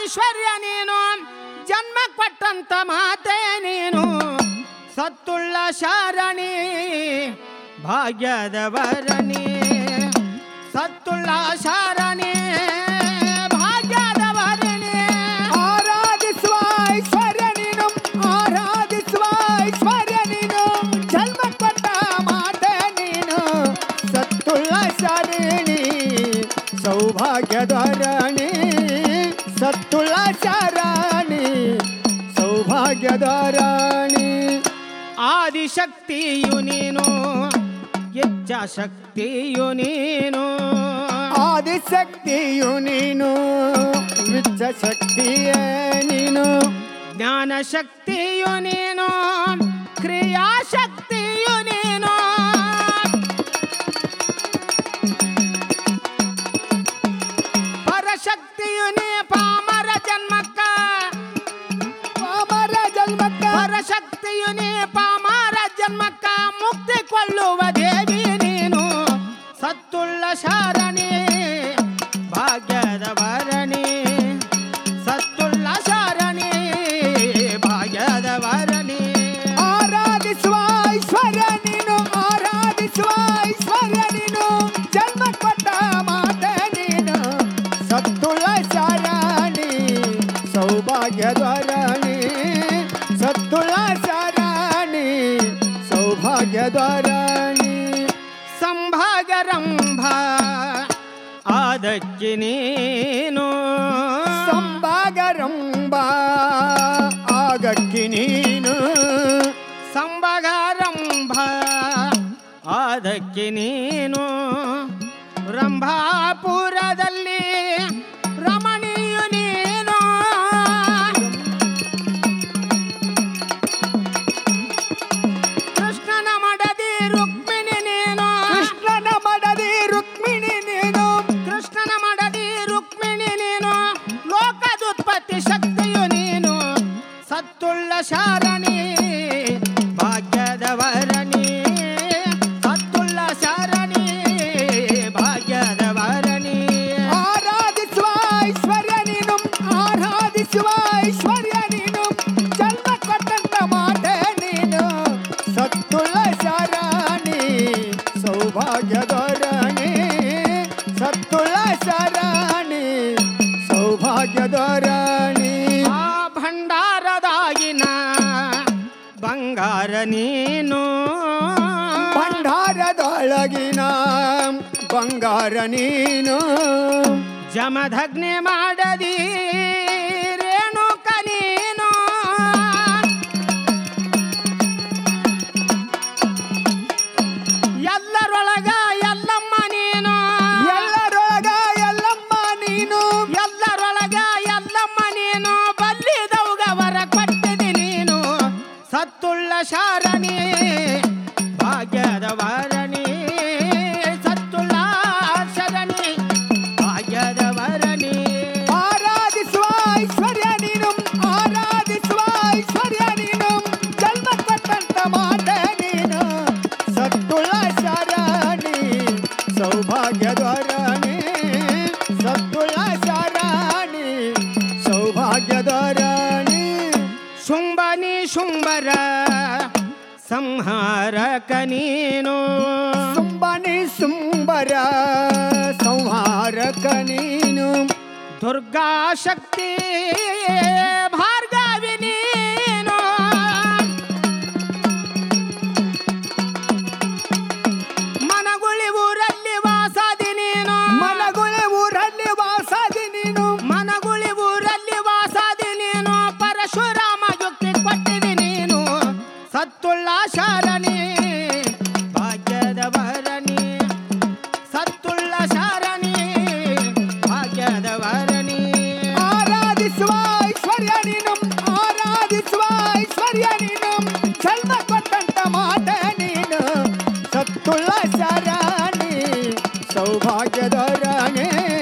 ಐಶ್ವರ್ಯ ನೀನು ಜನ್ಮ ಕೊಟ್ಟಂತ ಮಾತೆ ನೀನು ಸತ್ತುಳ್ಳ ಶಾರಣಿ ಭಾಗ್ಯದ ವರಣಿ ಸತ್ತುಳ್ಳ ಶಾರಣಿ ಭಾಗ್ಯದ ವರಣಿ ಆರಾಧಿಸುವ ಐಶ್ವರ್ಯ ನೀನು ಆರಾಧಿಸುವ ಐಶ್ವರ್ಯ ನೀನು ಜನ್ಮ ಕೊಟ್ಟ ಮಾತೆ ನೀನು ಸತ್ತುಳ್ಳ ಶರಣಿ ಸೌಭಾಗ್ಯದರಣಿ ಸತ್ತುಳ್ಳ ಶರಣಿ ಸೌಭಾಗ್ಯದರಣಿ ಆದಿಶಕ್ತಿಯು ನೀನು ಇಚ್ಛಾಶಕ್ತಿಯು ನೀನು ಆದಿಶಕ್ತಿಯು ನೀನು ವಿಚ್ಚ ಶಕ್ತಿಯೇ ನೀನು ಜ್ಞಾನ ಶಕ್ತಿಯು ನೀನು ಕ್ರಿಯಾಶಕ್ತಿಯು ನೀನು ಪರಶಕ್ತಿಯು ನೀ ಪಾಮರ ಜನ್ಮಕ್ಕ ಪಾಮರ ಜನ್ಮಕ್ಕ ಪರಶಕ್ತಿಯು ನೀ ಪಾಮರ ಜನ್ಮಕ್ಕ ಮುಕ್ತಿ ಕೊಳ್ಳುವ ದೇವಿ ನೀನು ಸತ್ತುಳ್ಳ ಶಾರಣಿ ಭಾಗ್ಯದ ಭರಣಿ ಸತ್ತುಳ್ಳ ಶಾರಣಿ ಭಾಗ್ಯದ ಭರಣಿ ಆರಾಧಿಸುವ ಐಶ್ವರ್ಯ ನೀನು ಆರಾಧಿಸುವ ಐಶ್ವರ್ಯ ನೀನು ಜನ್ಮ ಕೊಟ್ಟ ಮಾತೆ ನೀನು ಸತ್ತುಳ ಶಾರಣಿ ಸೌಭಾಗ್ಯದ್ವರಣಿ ಸತ್ತುಳ ಶಾರಣಿ ಸೌಭಾಗ್ಯದ್ವರಣಿ ಸಂಭಾಗರಂಭ ಆದಕ್ಕೆ ನೀನು ಸಂಭಾಗರಂಬ ಆಗಕ್ಕಿ ನೀನು ಸಂಭಾಗರಂಭ ಆದಕ್ಕೆ ನೀನು ರಂಭಾಪುರದಲ್ಲಿ ರಮಣೀಯು ನೀನು ಕೃಷ್ಣನ ಮಡದಿ ರುಕ್ಮಿಣಿ ನೀನು ಕೃಷ್ಣನ ಮಡದಿ ರುಕ್ಮಿಣಿ ನೀನು ಕೃಷ್ಣನ ಮಡದಿ ರುಕ್ಮಿಣಿ ನೀನು ಲೋಕದುತ್ಪತ್ತಿ ಶಕ್ತಿಯು ನೀನು ಸತ್ತುಳ್ಳ ಶಾರಣಿ ಭಾಗ್ಯದ ವರಣಿ ಸತ್ತುಳ್ಳ ಶಾರಣಿ ಭಾಗ್ಯದ ವರಣಿ ಆರಾಧಿಸುವ ಐಶ್ವರ್ಯ ನೀನು ಆರಾಧಿಸುವ ಐಶ್ವರ್ಯ ನೀನು ಜನ್ಮ ಕೊಟ್ಟಂತ ಮಾತೆ ನೀನು ಸತ್ತುಳ ಶರಣಿ ಸೌಭಾಗ್ಯದರಣಿ ಸತ್ತುಳ ಶರಣಿ ಸೌಭಾಗ್ಯದರಣಿ ಆ ಭಂಡಾರದಾಗಿನ ಬಂಗಾರ ನೀನು ಭಂಡಾರದೊಳಗಿನ ಬಂಗಾರ ನೀನು ಜಮದಗ್ನಿ ಮಾಡದಿ ರೇಣುಕ ನೀನು ಎಲ್ಲರೊಳಗ ಎಲ್ಲಮ್ಮ ನೀನು ಎಲ್ಲರೊಳಗ ಎಲ್ಲಮ್ಮ ನೀನು ಎಲ್ಲರೊಳಗ ಎಲ್ಲಮ್ಮ ನೀನು ಬಲ್ಲಿದವುಗವರ ಕೊಟ್ಟಿದಿ ನೀನು ಸತ್ತುಳ್ಳ ಶಾರಣಿ ಭಾಗ್ಯದ ವರಣಿ ಸತ್ತುಳ್ಳ ಶರಣಿ ಭಾಗ್ಯದ ವರಣಿ ಆರಾಧಿಸುವ ಐಶ್ವರ್ಯ ನೀನು ಆರಾಧಿಸುವ ಐಶ್ವರ್ಯ ನೀನು ಜನ್ಮ ಕೊಟ್ಟಂತ ಮಾತೆ ನೀನು ಸತ್ತುಳ ಶರಣಿ ಸೌಭಾಗ್ಯದರಣಿ ಸತ್ತುಳ ಶರಣಿ ಸೌಭಾಗ್ಯದರಣಿ ಶುಂಭನಿ ಶುಂಭರ ಸಂಹಾರಕ ನೀನು ಸುಂಬನಿ ಸುಂಬರ ಸಂಹಾರಕ ನೀನು ದುರ್ಗಾ ಶಕ್ತಿ ಭಾರ್ಗವಿ ನೀನು ಮನಗುಳಿ ಊರಲ್ಲಿ ವಾಸಾದಿ ನೀನು ಮನಗುಳೆ ಊರಲ್ಲಿ ವಾಸಾದಿ ನೀನು ಮನಗುಳಿ ಊರಲ್ಲಿ ವಾಸಾದಿ ನೀನು ಪರಶುರಾಮ ಯುಕ್ತಿ ಕೊಟ್ಟಿದಿ ನೀನು ಸತ್ತುಳ್ಳ ಶಾರಣಿ ಭಾಗ್ಯದ ಭರಣಿ ಸತ್ತುಳ್ಳ ಶಾರಣಿ ಭಾಗ್ಯದ ಭರಣಿ ಆರಾಧಿಸುವ ಐಶ್ವರ್ಯ ನೀನು ಆರಾಧಿಸುವ ಐಶ್ವರ್ಯ ನೀನು ಜನ್ಮ ಕೊಟ್ಟಂತ ಮಾತೆ ನೀನು ಸತ್ತುಳ್ಳ ಶರಣಿ ಸೌಭಾಗ್ಯದ ರಾಣಿ